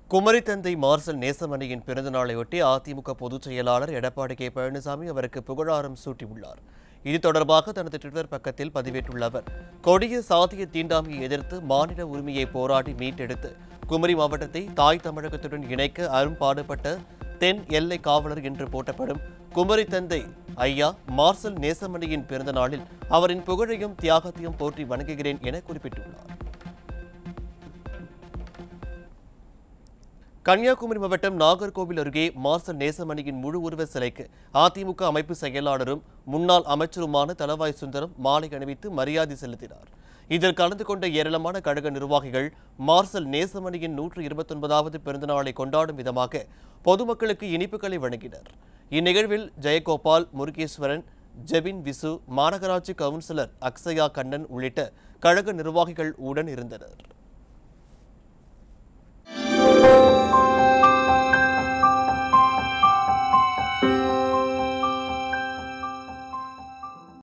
குமரி தந்தை மார்சல் நேசமணியின் பிறந்த நாளையொட்டி அதிமுக பொதுச் செயலாளர் எடப்பாடி கே பழனிசாமி அவருக்கு புகழாரம் சூட்டியுள்ளார் இது தொடர்பாக தனது ட்விட்டர் பக்கத்தில் பதிவிட்டுள்ள அவர் கொடிய சாதிய தீண்டாமையை எதிர்த்து மாநில உரிமையை போராடி மீட்டெடுத்து குமரி மாவட்டத்தை தாய் தமிழகத்துடன் இணைக்க அரும்பாடுபட்ட தென் எல்லை காவலர் என்று போற்றப்படும் குமரி தந்தை ஐயா மார்சல் நேசமணியின் பிறந்த நாளில் அவரின் புகழையும் தியாகத்தையும் போற்றி வணங்குகிறேன் என குறிப்பிட்டுள்ளார் கன்னியாகுமரி மாவட்டம் நாகர்கோவில் அருகே மார்சல் நேசமணியின் முழு உருவ சிலைக்கு அதிமுக அமைப்பு செயலாளரும் முன்னாள் அமைச்சருமான தலவாய் சுந்தரம் மாலை அணிவித்து மரியாதை செலுத்தினார் இதில் கலந்து கொண்ட ஏராளமான கழக நிர்வாகிகள் மார்சல் நேசமணியின் நூற்று இருபத்தொன்பதாவது பிறந்தநாளை கொண்டாடும் விதமாக பொதுமக்களுக்கு இனிப்புகளை வழங்கினர் இந்நிகழ்வில் ஜெயகோபால் முருகேஸ்வரன் ஜெபின் விசு மாநகராட்சி கவுன்சிலர் அக்ஷயா கண்ணன் உள்ளிட்ட கழக நிர்வாகிகள் உடன் இருந்தனர்